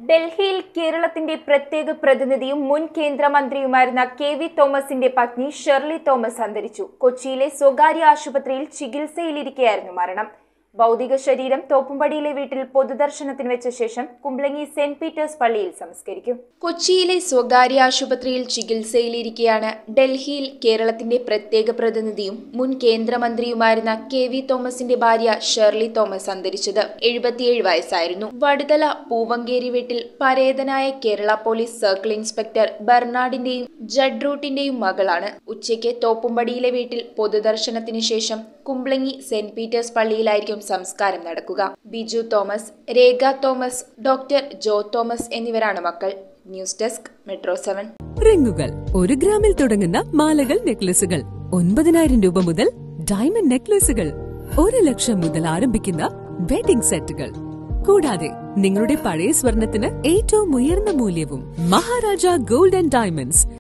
ഡൽഹിയിൽ കേരളത്തിന്റെ പ്രത്യേക പ്രതിനിധിയും മുൻ കേന്ദ്രമന്ത്രിയുമായിരുന്ന കെ വി തോമസിന്റെ പത്നി ഷെർലി തോമസ് അന്തരിച്ചു കൊച്ചിയിലെ സ്വകാര്യ ആശുപത്രിയിൽ ചികിത്സയിലിരിക്കെയായിരുന്നു മരണം ഭൗതിക ശരീരം തോപ്പുംപടിയിലെ വീട്ടിൽ പൊതുദർശനത്തിന് വെച്ച ശേഷം കുമ്പളങ്ങി സെന്റ് പീറ്റേഴ്സ് പള്ളിയിൽ സംസ്കരിക്കും കൊച്ചിയിലെ സ്വകാര്യ ആശുപത്രിയിൽ ചികിത്സയിലിരിക്കെയാണ് ഡൽഹിയിൽ കേരളത്തിന്റെ പ്രത്യേക പ്രതിനിധിയും മുൻ കേന്ദ്രമന്ത്രിയുമായിരുന്ന കെ വി തോമസിന്റെ ഭാര്യ ഷെർലി തോമസ് അന്തരിച്ചത് എഴുപത്തിയേഴ് വയസ്സായിരുന്നു വടുതല പൂവങ്കേരി വീട്ടിൽ പരേതനായ കേരള പോലീസ് സർക്കിൾ ഇൻസ്പെക്ടർ ബെർണാഡിന്റെയും ജഡ്രൂട്ടിന്റെയും മകളാണ് ഉച്ചയ്ക്ക് തോപ്പുംപടിയിലെ വീട്ടിൽ പൊതുദർശനത്തിന് ശേഷം കുംബ്ലങ്ങി സെന്റ് പീറ്റേഴ്സ് പള്ളിയിലായിരിക്കും സംസ്കാരം നടക്കുക Biju Thomas Rekha Thomas doctor Jo Thomas എന്നിവരാണ് മക്കൾ ന്യൂസ് ഡെസ്ക് മെട്രോ സെവൻ റിങ്ങുകൾ ഒരു ഗ്രാമിൽ തുടങ്ങുന്ന മാലകൾ നെക്ലസുകൾ ഒൻപതിനായിരം രൂപ മുതൽ ഡയമണ്ട് നെക്ലസുകൾ ഒരു ലക്ഷം മുതൽ ആരംഭിക്കുന്ന വെഡിംഗ് സെറ്റുകൾ കൂടാതെ നിങ്ങളുടെ പഴയ സ്വർണത്തിന് ഏറ്റവും ഉയർന്ന മൂല്യവും മഹാരാജ ഗോൾഡ് ആൻഡ് ഡയമണ്ട്സ്